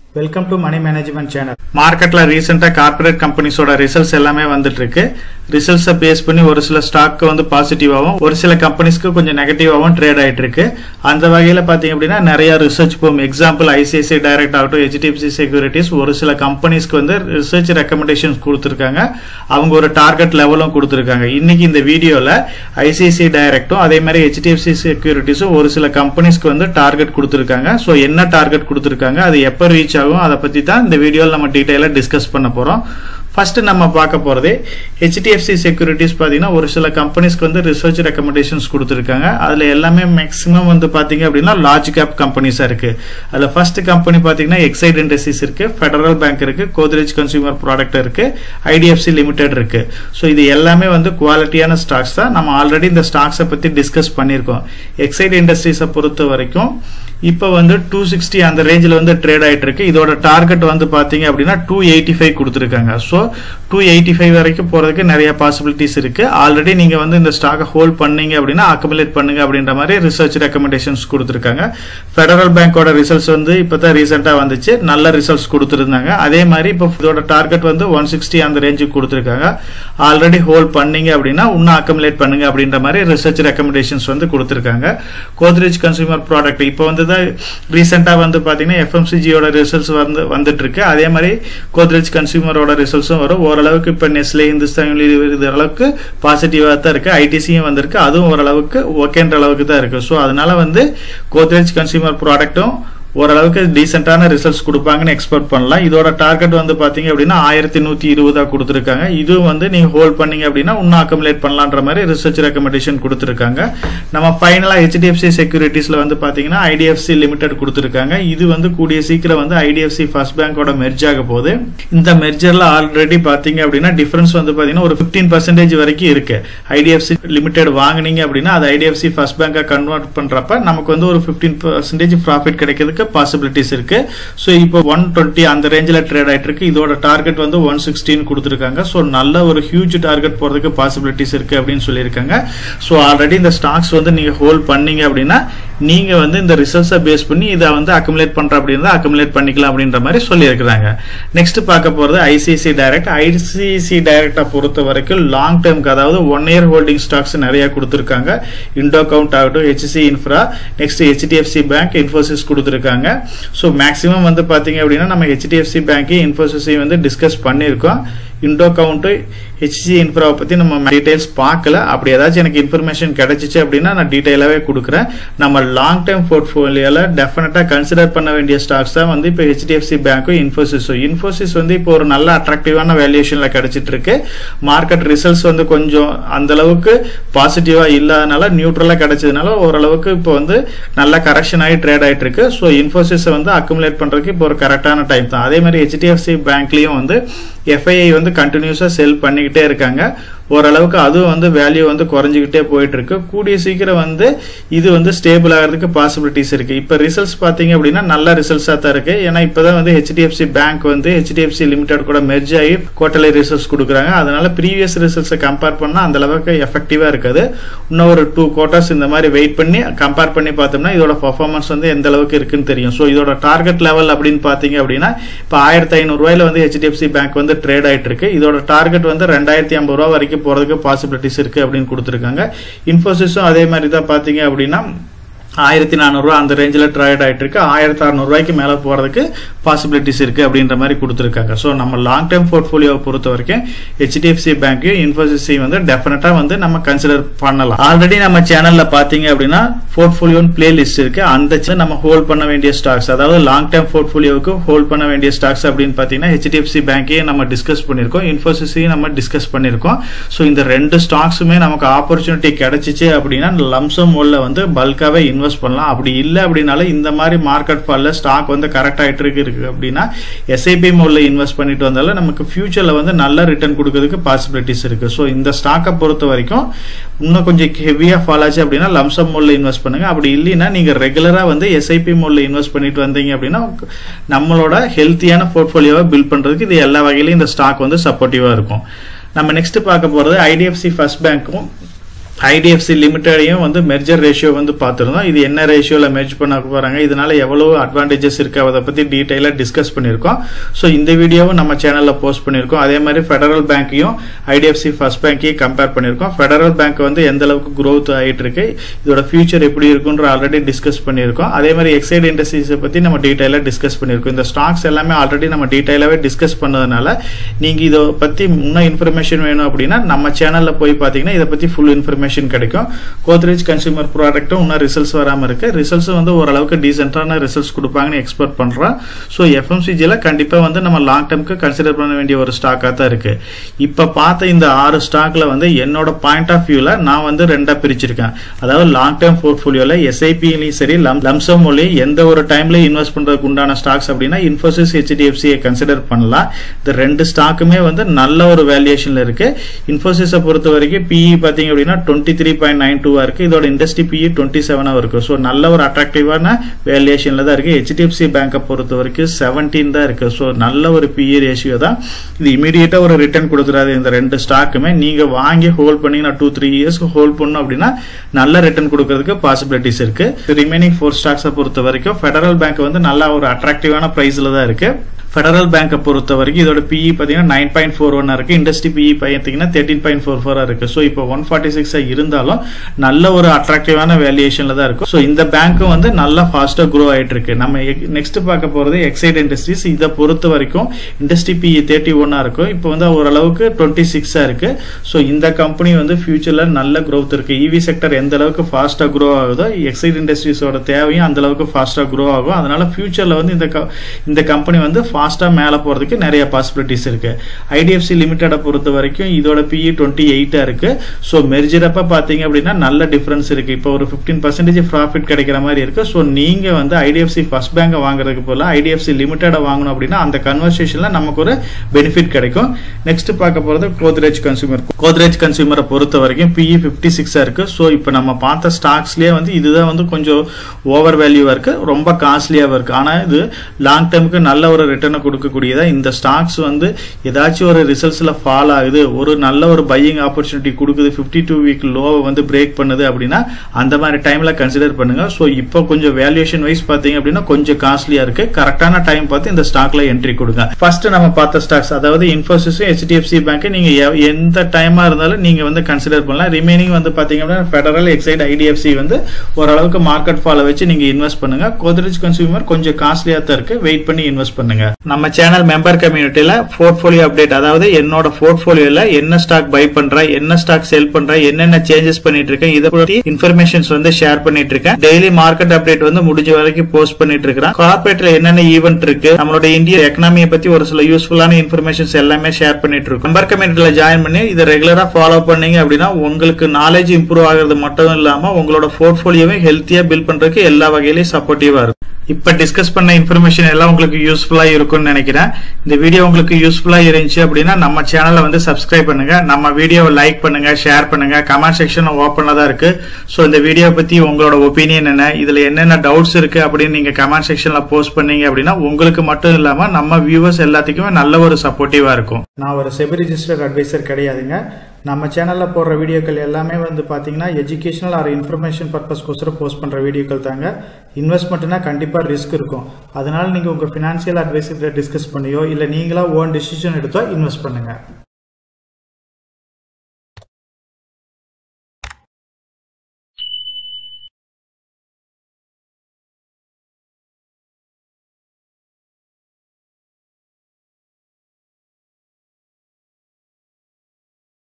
welcome to money management channel மார்க்கெட்ல ரீசெண்டா corporate கம்பெனிஸோட results எல்லாமே வந்துட்டு இருக்கு ரிசல்ட்ஸை பேஸ் பண்ணி ஒரு சில ஸ்டாக் வந்து பாசிட்டிவாகவும் ஒரு சில கம்பெனிஸ்க்கு கொஞ்சம் நெகட்டிவாகவும் ட்ரேட் ஆயிட்டு இருக்கு அந்த வகையில பாத்தீங்க அப்படின்னா நிறைய ரிசர்ச் போகும் எக்ஸாம்பிள் ஐசிஐசிஐ டைரக்ட் ஆகட்டும் ஹெச்டிஎஃப்சி செக்யூரிட்டிஸ் ஒரு சில கம்பெனிஸ்க்கு வந்து ரிசர்ச் ரெக்கமெண்டேஷன்ஸ் கொடுத்துருக்காங்க அவங்க ஒரு டார்கெட் லெவலும் கொடுத்துருக்காங்க இன்னைக்கு இந்த வீடியோல ஐசிஐசிஐ டைரக்டும் அதே மாதிரி ஹெச்டிஎஃப்சி செக்யூரிட்டிஸும் ஒரு சில கம்பெனிஸ்க்கு வந்து டார்கெட் கொடுத்துருக்காங்க ஸோ என்ன டார்கெட் கொடுத்துருக்காங்க அது எப்போ ரீச் ஆகும் அதை பத்தி தான் இந்த வீடியோவில் நம்ம டீட்டெயிலாக டிஸ்கஸ் பண்ண போறோம் ஃபர்ஸ்ட் நம்ம பார்க்க போறது ஹெச்டிஎஃப்சி செக்யூரிட்டிஸ் பார்த்தீங்கன்னா ஒரு சில கம்பெனிஸ்க்கு வந்து ரிசர்ச் ரெக்கமெண்டேஷன்ஸ் கொடுத்துருக்காங்க அதுல எல்லாமே மேக்ஸிமம் வந்து பாத்தீங்க அப்படின்னா லார்ஜ் கேப் கம்பெனிஸா இருக்கு அதுல ஃபர்ஸ்ட் கம்பெனி பாத்தீங்கன்னா எக்ஸைட் இண்டஸ்ட்ரீஸ் இருக்கு ஃபெடரல் பேங்க் இருக்கு கோத்ரேஜ் கன்சூமர் ப்ராடக்ட் இருக்கு ஐடிஎஃப்சி லிமிடெட் இருக்கு ஸோ இது எல்லாமே வந்து குவாலிட்டியான ஸ்டாக்ஸ் தான் நம்ம ஆல்ரெடி இந்த ஸ்டாக்ஸை பத்தி டிஸ்கஸ் பண்ணியிருக்கோம் எக்ஸைட் இண்டஸ்ட்ரீஸை பொறுத்த வரைக்கும் இப்போ வந்து டூ சிக்ஸ்டி அந்த ரேஞ்சில் வந்து ட்ரேட் ஆயிட்டு இருக்கு இதோட டார்கெட் வந்து பாத்தீங்க அப்படின்னா டூ எயிட்டி ஃபைவ் கொடுத்துருக்காங்க ஸோ டூ எயிட்டி ஃபைவ் வரைக்கும் போறதுக்கு நிறைய பாசிபிலிட்டிஸ் இருக்கு ஆல்ரெடி நீங்க வந்து இந்த ஸ்டாக்கை ஹோல்ட் பண்ணீங்க அப்படின்னா அக்குமுலேட் பண்ணுங்க அப்படின்ற மாதிரி ரிசர்ச் ரெக்கமெண்டேஷன்ஸ் கொடுத்துருக்காங்க ஃபெடரல் பேங்கோட ரிசல்ட்ஸ் வந்து இப்பதான் ரீசெண்டா வந்துச்சு நல்ல ரிசல்ட்ஸ் கொடுத்துருந்தாங்க அதே மாதிரி இப்போ இதோட டார்கெட் வந்து ஒன் சிக்ஸ்டி அந்த ரேஞ்சுக்கு கொடுத்துருக்காங்க ஆல்ரெடி ஹோல்ட் பண்ணீங்க அப்படின்னா இன்னும் அக்குமுலேட் பண்ணுங்க அப்படின்ற மாதிரி ரிசர்ச் ரெக்கமெண்டேஷன்ஸ் வந்து கொடுத்துருக்காங்க கோத்ரேஜ் கன்சூமர் ப்ராடக்ட் இப்போ வந்து தான் ரீசெண்டா வந்து பாத்தீங்கன்னா எஃப்எம்சிஜியோட ரிசல்ட்ஸ் வந்து வந்துட்டு இருக்கு அதே மாதிரி கோத்ரேஜ் கன்சூமரோட ரிசல்ட்ஸும் வரும் ஓரளவுக்கு இப்போ நெஸ்லே இந்துஸ்தான் யூனிலிவர் இது அளவுக்கு பாசிட்டிவா தான் இருக்கு ஐடிசியும் வந்திருக்கு அதுவும் ஓரளவுக்கு ஓகேன்ற அளவுக்கு தான் இருக்கு ஸோ அதனால வந்து கோத்ரேஜ் கன்சூமர் ப்ராடக்ட்டும் ஓரளவுக்கு டீசென்டான ரிசல்ட்ஸ் கொடுப்பாங்கன்னு எக்ஸ்பெக்ட் பண்ணலாம் இதோட டார்கெட் வந்து பாத்தீங்க அப்படின்னா ஆயிரத்தி நூத்தி இருபதா கொடுத்துருக்காங்க இதுவும் வந்து நீங்க ஹோல்ட் பண்ணீங்க அப்படின்னா இன்னும் அக்கமுலேட் பண்ணலான்ற மாதிரி ரிசர்ச் ரெக்கமெண்டேஷன் கொடுத்துருக்காங்க நம்ம ஃபைனலா ஹெச்டிஎஃப்சி செக்யூரிட்டிஸ்ல வந்து பாத்தீங்கன்னா ஐடிஎஃப்சி லிமிடெட் கொடுத்துருக்காங்க இது வந்து கூடிய சீக்கிரம் வந்து ஐடிஎஃப்சி ஃபர்ஸ்ட் பேங்கோட மெர்ஜ் ஆக போகுது இந்த மெர்ஜர்ல ஆல்ரெடி பாத்தீங்க அப்படின்னா டிஃபரன்ஸ் வந்து பாத்தீங்கன்னா ஒரு பிப்டீன் பர்சன்டேஜ் வரைக்கும் இருக்கு ஐடிஎஃப்சி லிமிடெட் வாங்குனீங்க அப்படின்னா அது ஐடிஎஃப்சி ஃபர்ஸ்ட் பேங்கா கன்வெர்ட் பண்றப்ப நமக்கு வந்து ஒரு பிப்டீன் பர்சன்டேஜ் ப்ராஃபிட் கிடைக்கிறதுக்கு பாசிபிலிட்டிஸ் இருக்கு ஸோ இப்போ ஒன் டுவெண்ட்டி அந்த ரேஞ்சில் ட்ரேட் ஆயிட்டு இருக்கு இதோட டார்கெட் வந்து ஒன் சிக்ஸ்டின் கொடுத்துருக்காங்க ஸோ நல்ல ஒரு ஹியூஜ் டார்கெட் போறதுக்கு பாசிபிலிட்டிஸ் இருக்கு அப்படின்னு சொல்லியிருக்காங்க ஸோ ஆல்ரெடி இந்த ஸ்டாக்ஸ் வந்து நீங்க ஹோல்ட் பண்ணீங்க அப்படின்னா நீங்க வந்து இந்த ரிசல்ட்ஸை பேஸ் பண்ணி இதை வந்து அக்குமுலேட் பண்ற அப்படின்னா அக்குமுலேட் பண்ணிக்கலாம் அப்படின்ற மாதிரி சொல்லியிருக்கிறாங்க நெக்ஸ்ட் பார்க்க போறது ஐசிசி டைரக்ட் ஐசிசி டைரக்டா பொறுத்த வரைக்கும் லாங் டேர்ம்க்கு அதாவது ஒன் இயர் ஹோல்டிங் ஸ்டாக்ஸ் நிறைய கொடுத்துருக்காங்க இண்டோ கவுண்ட் ஆகட்டும் HC Infra next HDFC Bank Infosys கொடுத்துருக்காங்க ஸோ மேக்ஸிமம் வந்து பார்த்தீங்க அப்படின்னா நம்ம ஹெச்டிஎஃப்சி பேங்க்கையும் இன்ஃபோசிஸையும் வந்து டிஸ்கஸ் பண்ணியிருக்கோம் இண்டோ கவுண்ட்டு ஹெச்சி இன்ஃப்ராவை பற்றி நம்ம டீடைல்ஸ் பார்க்கல அப்படி ஏதாச்சும் எனக்கு இன்ஃபர்மேஷன் கிடைச்சிச்சு அப்படின்னா நான் டீட்டெயிலாகவே கொடுக்குறேன் நம்ம லாங் டேர்ம் போர்ட்ஃபோலியோவில் டெஃபினட்டாக கன்சிடர் பண்ண வேண்டிய ஸ்டாக்ஸ் தான் வந்து இப்போ ஹெச்டிஎஃப்சி பேங்க்கும் இன்ஃபோசிஸும் இன்ஃபோசிஸ் வந்து இப்போ ஒரு நல்ல அட்ராக்டிவான வேல்யூஷனில் கிடைச்சிட்டு இருக்கு மார்க்கெட் ரிசல்ட்ஸ் வந்து கொஞ்சம் அந்த அளவுக்கு பாசிட்டிவாக இல்லாதனால நியூட்ரலாக கிடைச்சதுனால ஓரளவுக்கு இப்போ வந்து நல்ல கரெக்ஷன் ஆகி ட்ரேட் ஆகிட்டு இருக்கு ஸோ இன்ஃபோசிஸை வந்து அக்குமுலேட் பண்ணுறதுக்கு இப்போ ஒரு கரெக்டான டைம் தான் அதே மாதிரி ஹெச்டிஎஃப்சி பேங்க்லேயும் வந்து எஃப்ஐஐ வந்து கண்டினியூஸாக செல் பண்ணிக்கிட்டே இருக்காங்க ஓரளவுக்கு அதுவும் வந்து வேல்யூ வந்து குறைஞ்சிக்கிட்டே போயிட்டு இருக்கு கூடிய சீக்கிரம் வந்து இது வந்து ஸ்டேபிள் ஆகிறதுக்கு பாசிபிலிட்டிஸ் இருக்கு இப்போ ரிசல்ட்ஸ் பார்த்தீங்க அப்படின்னா நல்ல ரிசல்ட்ஸாக தான் இருக்கு ஏன்னா இப்போதான் வந்து ஹெச்டிஎஃப்சி பேங்க் வந்து ஹெச்டிஎஃப்சி லிமிடெட் கூட மெர்ஜ் ஆகி குவார்டர்லி ரிசல்ட்ஸ் கொடுக்குறாங்க அதனால ப்ரீவியஸ் ரிசல்ட்ஸை கம்பேர் பண்ணால் அந்த அளவுக்கு எஃபெக்டிவாக இருக்காது இன்னும் ஒரு டூ குவார்ட்டர்ஸ் இந்த மாதிரி வெயிட் பண்ணி கம்பேர் பண்ணி பார்த்தோம்னா இதோட பர்ஃபார்மன்ஸ் வந்து எந்த அளவுக்கு இருக்குன்னு தெரியும் ஸோ இதோட டார்கெட் லெவல் அப்படின்னு பார்த்தீங்க அப்படின்னா இப்போ ஆயிரத்தி ஐநூறுரூவாயில வந்து ஹெச்டிஎஃப்சி பேங்க் வந்து ட்ரேட் ஆயிட்டு இருக்கு இதோட டார்கெட் வந்து ரெண்டாயிரத்தி ஐம்பது ரூபா வரைக்கும் போறதுக்கு பாசிபிலிட்டிஸ் இருக்கு அப்படின்னு கொடுத்துருக்காங்க இன்ஃபோசிஸும் அதே மாதிரி தான் பாத்தீங்க அப்படின்னா ஆயிரத்தி நானூறுரூவா அந்த ரேஞ்சில் ட்ரேட் ஆகிட்டு இருக்கு ஆயிரத்தி அறநூறுவாய்க்கு மேலே போகிறதுக்கு பாசிபிலிட்டிஸ் இருக்குது அப்படின்ற மாதிரி கொடுத்துருக்காங்க ஸோ நம்ம லாங் டேர்ம் போர்ட்ஃபோலியோவை பொறுத்த வரைக்கும் ஹெச்டிஎஃப்சி பேங்க்கையும் இன்ஃபோசிஸையும் வந்து டெஃபினட்டாக வந்து நம்ம கன்சிடர் பண்ணலாம் ஆல்ரெடி நம்ம சேனலில் பார்த்தீங்க அப்படின்னா போர்ட்ஃபோலியோன்னு பிளே லிஸ்ட் இருக்கு அந்த நம்ம ஹோல்ட் பண்ண வேண்டிய ஸ்டாக்ஸ் அதாவது லாங் டேர்ம் போர்ட்ஃபோலியோவுக்கு ஹோல்ட் பண்ண வேண்டிய ஸ்டாக்ஸ் அப்படின்னு பார்த்தீங்கன்னா ஹெச்டிஎஃப்சி பேங்க்கையும் நம்ம டிஸ்கஸ் பண்ணியிருக்கோம் இன்ஃபோசிஸையும் நம்ம டிஸ்கஸ் பண்ணியிருக்கோம் ஸோ இந்த ரெண்டு ஸ்டாக்ஸுமே நமக்கு ஆப்பர்ச்சுனிட்டி கிடைச்சிச்சு அப்படின்னா லம்சம் மோல்ல வந்து பல்காவே இன்வெஸ்ட் பண்ணலாம் அப்படி இல்லை அப்படின்னாலும் இந்த மாதிரி மார்க்கெட் ஃபால்ல ஸ்டாக் வந்து கரெக்ட் ஆகிட்டு இருக்கு இருக்கு அப்படின்னா எஸ்ஐபி மோட்ல இன்வெஸ்ட் பண்ணிட்டு வந்தாலும் நமக்கு ஃபியூச்சர்ல வந்து நல்ல ரிட்டர்ன் கொடுக்கறதுக்கு பாசிபிலிட்டிஸ் இருக்கு ஸோ இந்த ஸ்டாக்கை பொறுத்த வரைக்கும் இன்னும் கொஞ்சம் ஹெவியா ஃபால் ஆச்சு அப்படின்னா லம்சம் மோட்ல இன்வெஸ்ட் பண்ணுங்க அப்படி இல்லைன்னா நீங்க ரெகுலரா வந்து எஸ்ஐபி மோட்ல இன்வெஸ்ட் பண்ணிட்டு வந்தீங்க அப்படின்னா நம்மளோட ஹெல்த்தியான போர்ட்ஃபோலியோவை பில்ட் பண்றதுக்கு இது எல்லா வகையிலும் இந்த ஸ்டாக் வந்து சப்போர்ட்டிவா இருக்கும் நம்ம நெக்ஸ்ட் பார்க்க போறது ஐடிஎஃப்சி ஃபர்ஸ்ட் பேங்க்கும் ஐடிஎஃப்சி லிமிட்டடையும் வந்து மெர்ஜர் ரேஷியோ வந்து பார்த்துருந்தோம் இது என்ன ரேஷியோவில் மெர்ஜ் பண்ண போகிறாங்க இதனால எவ்வளோ அட்வான்டேஜஸ் இருக்கு அதை பற்றி டீட்டெயிலாக டிஸ்கஸ் பண்ணியிருக்கோம் ஸோ இந்த வீடியோவும் நம்ம சேனலில் போஸ்ட் பண்ணியிருக்கோம் அதே மாதிரி ஃபெடரல் பேங்க்கையும் ஐடிஎஃப்சி ஃபர்ஸ்ட் பேங்க்கையும் கம்பேர் பண்ணியிருக்கோம் ஃபெடரல் பேங்க் வந்து எந்த அளவுக்கு growth ஆகிட்டு இருக்கு இதோட ஃபியூச்சர் எப்படி இருக்குன்ற ஆல்ரெடி டிஸ்கஸ் பண்ணியிருக்கோம் அதே மாதிரி எக்ஸைட் இண்டஸ்ட்ரீஸை பற்றி நம்ம டீட்டெயிலாக டிஸ்கஸ் பண்ணியிருக்கோம் இந்த ஸ்டாக்ஸ் எல்லாமே ஆல்ரெடி நம்ம டீட்டெயிலாகவே டிஸ்கஸ் பண்ணதுனால நீங்கள் இதை பற்றி இன்னும் இன்ஃபர்மேஷன் வேணும் அப்படின்னா நம்ம சேனலில் போய் பார்த்தீங்கன்னா இதை பற்றி ஃபுல் இன்ஃபர்மேஷன் கிடைக்கும் கோத்ரேஜ் கன்சூமர் ப்ராடக்ட்டும் இன்னும் ரிசல்ட்ஸ் வராமல் இருக்கு ரிசல்ட்ஸ் வந்து ஓரளவுக்கு டீசென்டான ரிசல்ட்ஸ் கொடுப்பாங்கன்னு எக்ஸ்பெக்ட் பண்ணுறோம் ஸோ எஃப்எம்சிஜியில் கண்டிப்பாக வந்து நம்ம லாங் டேர்ம்க்கு கன்சிடர் பண்ண வேண்டிய ஒரு ஸ்டாக்காக தான் இருக்கு இப்போ பார்த்த இந்த ஆறு ஸ்டாக்ல வந்து என்னோட பாயிண்ட் ஆஃப் வியூவில் நான் வந்து ரெண்டாக பிரிச்சிருக்கேன் அதாவது லாங் டேர்ம் போர்ட்ஃபோலியோவில் எஸ்ஐபிலையும் சரி லம் லம்சம் மொழியும் எந்த ஒரு டைம்ல இன்வெஸ்ட் பண்றதுக்கு உண்டான ஸ்டாக்ஸ் அப்படின்னா இன்ஃபோசிஸ் ஹெச்டிஎஃப்சியை கன்சிடர் பண்ணலாம் இந்த ரெண்டு ஸ்டாக்குமே வந்து நல்ல ஒரு வேல்யூஷன்ல இருக்கு இன்ஃபோசிஸை பொறுத்த வரைக்கும் பிஇ பார்த்தீங்க அப்படின்னா டுவெண்ட்டி த்ரீ பாயிண்ட் நைன் டூவா இருக்கு இதோட இண்டஸ்ட்ரி பிஇ டுவெண்ட்டி செவனாக இருக்கு ஸோ நல்ல ஒரு அட்ராக்டிவான வேல்யூஷன்ல தான் இருக்கு ஹெச்டிஎஃப்சி பேங்கை பொறுத்த வரைக்கும் செவன்டீன் தான் இருக்கு ஸோ நல்ல ஒரு பிஇ ரேஷியோ தான் இது இமீடியட்டா ஒரு ரிட்டர்ன் கொடுத்துறாது இந்த ரெண்டு ஸ்டாக்குமே நீங்க வாங்கி ஹோல்ட் பண்ணீங்கன்னா டூ த்ரீ இயர்ஸ்க்கு ஹோல்ட் பண்ணணும் அப்படின்னா நல்ல ரிட்டர்ன் கொடுக்கறதுக்கு பாசிபிலிட்டிஸ் இருக்கு ரிமைனிங் ஃபோர் ஸ்டாக்ஸை பொறுத்த வரைக்கும் ஃபெடரல் பேங்க் வந்து நல்ல ஒரு அட்ராக்டிவான பிரைஸ்ல தான் இருக்கு ஃபெடரல் பேங்கை பொறுத்த வரைக்கும் இதோட பிஇ பார்த்தீங்கன்னா நைன் பாயிண்ட் ஃபோர் ஒன் இருக்கு இண்டஸ்ட்ரி பிஇ பார்த்தீங்கன்னா தேர்ட்டின் பாயிண்ட் ஃபோர் ஃபோரா இருக்கு ஸோ இப்போ ஒன் ஃபார்ட்டி சிக்ஸ் இருந்தாலும் நல்ல ஒரு அட்ராக்டிவான வேல்யூஷன்ல தான் இருக்கும் ஸோ இந்த பேங்க்கும் வந்து நல்லா ஃபாஸ்டா க்ரோ ஆயிட்டு இருக்கு நம்ம நெக்ஸ்ட் பார்க்க போறது எக்ஸைட் இண்டஸ்ட்ரீஸ் இதை பொறுத்த வரைக்கும் இண்டஸ்ட்ரி பிஇ தேர்ட்டி ஒன்னா இருக்கும் இப்போ வந்து ஓரளவுக்கு டுவெண்ட்டி சிக்ஸா இருக்கு ஸோ இந்த கம்பெனி வந்து ஃபியூச்சர்ல நல்ல growth இருக்கு இவி செக்டர் எந்த அளவுக்கு ஃபாஸ்டா க்ரோ ஆகுதோ எக்ஸைட் இண்டஸ்ட்ரீஸோட தேவையும் அந்த அளவுக்கு ஃபாஸ்டா க்ரோ ஆகும் அதனால ஃபியூச்சர்ல வந்து இந்த co- இந்த கம்பெனி வந்து ஃபாஸ்டா மேல போறதுக்கு நிறைய பாசிபிலிட்டிஸ் இருக்கு ஐடிஎஃப்சி லிமிட்டட பொறுத்த வரைக்கும் இதோட பிஇ டுவெண்ட்டி எயிட்டா இருக்கு ஸோ மெர்ஜரப்ப பாத்தீங்க அப்படின்னா நல்ல டிஃபரன்ஸ் இருக்கு இப்போ ஒரு ஃபிஃப்டீன் பர்சன்டேஜ் ப்ராஃபிட் கிடைக்கிற மாதிரி இருக்கு ஸோ நீங்க வந்து ஐடிஎஃப்சி ஃபர்ஸ்ட் பேங்கை வாங்குறதுக்கு போல ஐடிஎஃப்சி லிமிட்டட வாங்கணும் அப்படின்னா அந்த கன்வர்சேஷன்ல நமக்கு ஒரு பெனிஃபிட் கிடைக்கும் நெக்ஸ்ட் பார்க்க போறது கோத்ரேஜ் கன்சூமர் கோத்ரேஜ் கன்சூமரை பொறுத்த வரைக்கும் பிஇ ஃபிஃப்டி சிக்ஸா இருக்கு ஸோ இப்போ நம்ம பார்த்த ஸ்டாக்ஸ்லயே வந்து இதுதான் வந்து கொஞ்சம் ஓவர் வேல்யூவா இருக்கு ரொம்ப காஸ்ட்லியாவும் இருக்கு ஆனா இது லாங் டேர்முக்கு நல்ல ஒரு ரிட்டர்னை கொடுக்கக்கூடியதா இந்த ஸ்டாக்ஸ் வந்து ஏதாச்சும் ஒரு ரிசல்ட்ஸ்ல ஃபால் ஆகுது ஒரு நல்ல ஒரு பையிங் ஆப்பர்ச்சுனிட்டி கொடுக்குது 52 டூ வீக் லோவை வந்து பிரேக் பண்ணுது அப்படின்னா அந்த மாதிரி டைம்ல கன்சிடர் பண்ணுங்க ஸோ இப்போ கொஞ்சம் வேல்யூஷன் வைஸ் பாத்தீங்க அப்படின்னா கொஞ்சம் காஸ்ட்லியா இருக்கு கரெக்டான டைம் பார்த்து இந்த ஸ்டாக்ல என்ட்ரி கொடுங்க ஃபர்ஸ்ட் நம்ம பார்த்த ஸ்டாக்ஸ் அதாவது இன்ஃபோசிஸ் ஹெச்டிஎஃப்சி பேங்க் நீங்க எ- எந்த டைமா இருந்தாலும் நீங்க வந்து கன்சிடர் பண்ணலாம் ரிமைனிங் வந்து பாத்தீங்க அப்படின்னா ஃபெடரல் எக்ஸைட் ஐடிஎஃப்சி வந்து ஓரளவுக்கு மார்க்கெட் ஃபாலோ வச்சு நீங்க இன்வெஸ்ட் பண்ணுங்க கோத்ரேஜ் கன்சூமர் கொஞ்சம் காஸ்ட்லியா தான் இருக்கு வெயிட் பண்ணி இன்வெஸ்ட் பண்ணுங்க நம்ம சேனல் மெம்பர் கம்யூனிட்டியில போர்ட்ஃபோலியோ அப்டேட் அதாவது என்னோட போர்ட்ஃபோலியோல என்ன ஸ்டாக் பை பண்றேன் என்ன ஸ்டாக் செல் பண்றேன் என்னென்ன சேஞ்சஸ் பண்ணிட்டு இருக்கேன் இதை பத்தி இன்ஃபர்மேஷன்ஸ் வந்து ஷேர் பண்ணிட்டு இருக்கேன் டெய்லி மார்க்கெட் அப்டேட் வந்து முடிஞ்ச வரைக்கும் போஸ்ட் பண்ணிட்டு இருக்கிறேன் கார்பரேட்ல என்னென்ன ஈவென்ட் இருக்கு நம்மளோட இந்திய எக்கனாமியை பத்தி ஒரு சில யூஸ்ஃபுல்லான இன்ஃபர்மேஷன்ஸ் எல்லாமே ஷேர் பண்ணிட்டு இருக்கோம் மெம்பர் கம்யூனிட்டியில ஜாயின் பண்ணி இதை ரெகுலரா ஃபாலோ பண்ணீங்க அப்படின்னா உங்களுக்கு நாலேஜ் இம்ப்ரூவ் ஆகிறது மட்டும் இல்லாம உங்களோட போர்ட்ஃபோலியோவை ஹெல்த்தியா பில்ட் பண்றதுக்கு எல்லா வகையிலயும் சப்போர்ட்டிவா இருக்கும் இப்ப டிஸ்கஸ் பண்ண இன்ஃபர்மேஷன் எல்லாம் உங்களுக்கு யூஸ்ஃபுல்லா இருக்கும்னு நினைக்கிறேன் இந்த வீடியோ உங்களுக்கு யூஸ்ஃபுல்லா இருந்துச்சு அப்படின்னா நம்ம சேனலை வந்து சப்ஸ்கிரைப் பண்ணுங்க நம்ம வீடியோவை லைக் பண்ணுங்க ஷேர் பண்ணுங்க கமெண்ட் செக்ஷன் ஓப்பன்ல தான் இருக்கு ஸோ இந்த வீடியோ பத்தி உங்களோட ஒப்பீனியன் என்ன இதுல என்னென்ன டவுட்ஸ் இருக்கு அப்படின்னு நீங்க கமெண்ட் செக்ஷன்ல போஸ்ட் பண்ணீங்க அப்படின்னா உங்களுக்கு மட்டும் இல்லாம நம்ம வியூவர்ஸ் எல்லாத்துக்குமே நல்ல ஒரு சப்போர்ட்டிவா இருக்கும் நான் ஒரு செபி ரிஜிஸ்டர் அட்வைசர் கிடையாதுங்க நம்ம சேனலில் போடுற வீடியோக்கள் எல்லாமே வந்து பார்த்தீங்கன்னா எஜுகேஷனல் ஆர் இன்ஃபர்மேஷன் பர்பஸ்க்கோசரம் போஸ்ட் பண்ணுற வீடியோக்கள் தாங்க இன்வெஸ்ட்மெண்ட்னா கண்டிப்பாக ரிஸ்க் இருக்கும் அதனால நீங்கள் உங்கள் ஃபினான்ஷியல் அட்வைசர்கிட்ட டிஸ்கஸ் பண்ணியோ இல்லை நீங்களா ஓன் டிசிஷன் எடுத்தோ இன்வெஸ்ட் பண்ணுங்கள்